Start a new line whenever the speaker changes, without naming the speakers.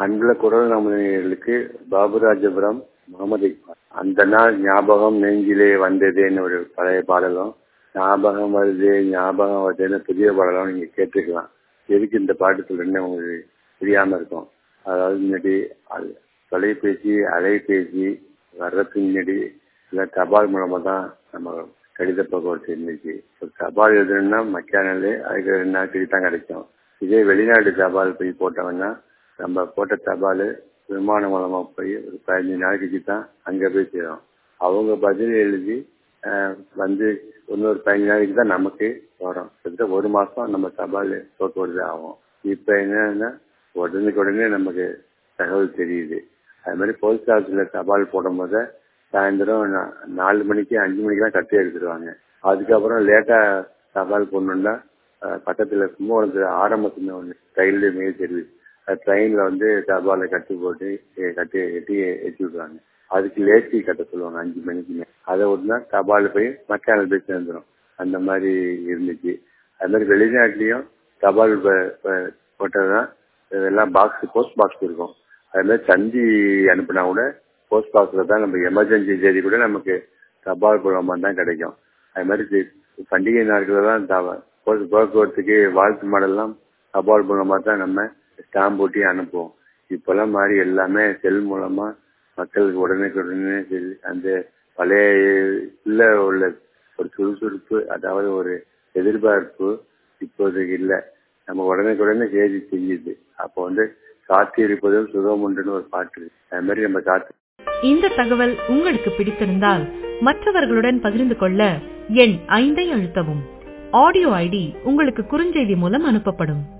அன்புள்ள குரல் நமதுகளுக்கு பாபுராஜபுரம் முகமது இக்பால் அந்த நாள் ஞாபகம் நெஞ்சிலே வந்ததேன்னு ஒரு பழைய பாடலும் ஞாபகம் வருது ஞாபகம் வருதுன்னு புதிய பாடலும் நீங்க கேட்டுக்கலாம் எதுக்கு இந்த பாட்டு சொல்றேன்னு உங்களுக்கு தெரியாம இருக்கும் அதாவது முன்னாடி அது- தொலைபேசி அலைபேசி வர்றதுக்கு முன்னாடி இல்லை தபால் மூலமா தான் நம்ம கடித போக்குவரத்து இருந்துச்சு ஒரு தபால் எழுதணும்னா மக்கானல் அதுக்கு ரெண்டு நாளைக்கு தான் கிடைக்கும் இதே வெளிநாட்டு தபால் போய் போட்டோம்னா நம்ம போட்ட தபால் விமானம் மூலமா போய் ஒரு பதினஞ்சு நாளைக்கு தான் அங்க போய் சேரும் அவங்க பதில் எழுதி ஆஹ், வந்து இன்னொரு பதினஞ்சு நாளைக்கு தான் நமக்கு வரும் கிட்டத்தட்ட ஒரு மாசம் நம்ம தபால் போக்குவரத்து ஆகும் இப்ப என்னன்னா உடனுக்கு உடனே நமக்கு தகவல் தெரியுது அது மாதிரி போஸ்ட் ஆஃபீஸ்ல தபால் போடும் போது சாயந்தரம் நா- நாலு மணிக்கு அஞ்சு மணிக்கு தான் கட்டி எடுத்துருவாங்க அதுக்கப்புறம் லேட்டா தபால் போடணும்னா அஹ், பக்கத்துல கும்பகோணத்துல ஆரம்பத்துல ஒன்று ரயில்வே மெயில் சர்வீஸ் ட்ரெயின்ல வந்து தபாலை கட்டி போட்டு எ- கட்டி கட்டி ஏற்றி விடுவாங்க அதுக்கு லேசி கட்ட சொல்லுவாங்க அஞ்சு மணிக்கு மேல. அதை ஒட்டுனா தபால் போய் மக்கான போய் சேர்ந்துடும் அந்த மாதிரி இருந்துச்சு அது மாதிரி வெளிநாட்டுலயும் தபால் ப- ப- போட்டதுதான் எல்லாம் பாக்ஸ் போஸ்ட் பாக்ஸ் இருக்கும் அது மாதிரி தந்தி அனுப்புனா கூட போஸ்ட் பாக்ஸ்ல தான் நம்ம எமர்ஜென்சி செய்தி கூட நமக்கு தபால் மூலமா தான் கிடைக்கும் அது மாதிரி தி- பண்டிகை நாட்கள் தான் தபா- போஸ்ட் போக்குவரத்துக்கு வாழ்த்து மாடெல்லாம் தபால் மூலமா தான் நம்ம ஸ்டாம்ப் போட்டி அனுப்புவோம் இப்பெல்லாம் மாதிரி எல்லாமே செல் மூலமா மக்களுக்கு உடனுக்கு உடனே செல்- அந்த பழைய இல்ல உள்ள ஒரு சுறுசுறுப்பு அதாவது ஒரு எதிர்பார்ப்பு இப்போதைக்கு இல்லை நம்ம உடனுக்கு உடனே செய்தி செஞ்சுது அப்போ வந்து காத்து இருப்பதும் சுகம் உண்டுன்னு ஒரு பாட்டு இருக்கு. அது மாதிரி நம்ம காத்து
இந்த தகவல் உங்களுக்கு பிடித்திருந்தால் மற்றவர்களுடன் பகிர்ந்து கொள்ள எண் ஐந்தை அழுத்தவும் ஆடியோ ஐடி உங்களுக்கு குறுஞ்செய்தி மூலம் அனுப்பப்படும்